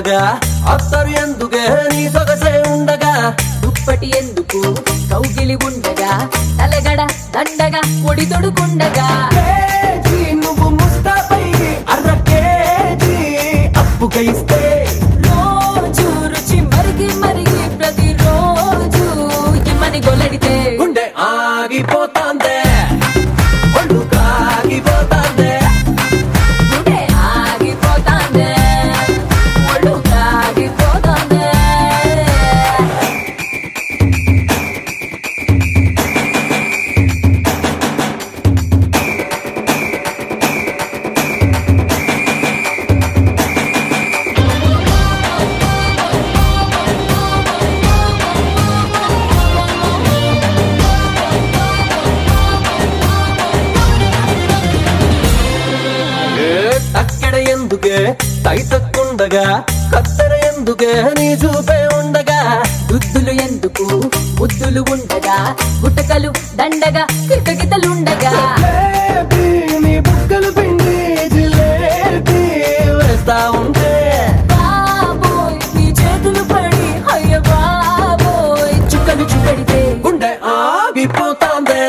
ఉండగా అత్తరు ఎందుకే నీ సొగసే ఉండగా దుప్పటి ఎందుకు కౌగిలి ఉండగా తలగడ దండగా పొడి తొడుకుండగా కేజీ నువ్వు ముస్తాపై అర్ర కేజీ అప్పుగా ఇస్తే రోజు రుచి మరిగి మరిగి ప్రతిరోజు ఇమ్మని గొలడితే గుండె ఆగిపోతాందే ఒళ్ళు కాగిపోతాందే గుండె ఆగిపోతాందే ఒళ్ళు కాగిపోతాందే ఏ అక్కడ ఎందుకే తైతక్కుండగా కత్తెర ఎందుకే నీ చూపే ఉండగా దుద్దులు ఎందుకు ముద్దులు ఉండగా గుట్టకలు దండగా కిటకితలుండగా జిలేబీ, నీ బుగ్గలు పిండి జిలేబీ వేస్తా ఉంటే బాబోయ్ నీ చేతులు పడి అయ్య బాబోయ్ చుక్కలు చుక్కడితే గుండె ఆగిపోతాందే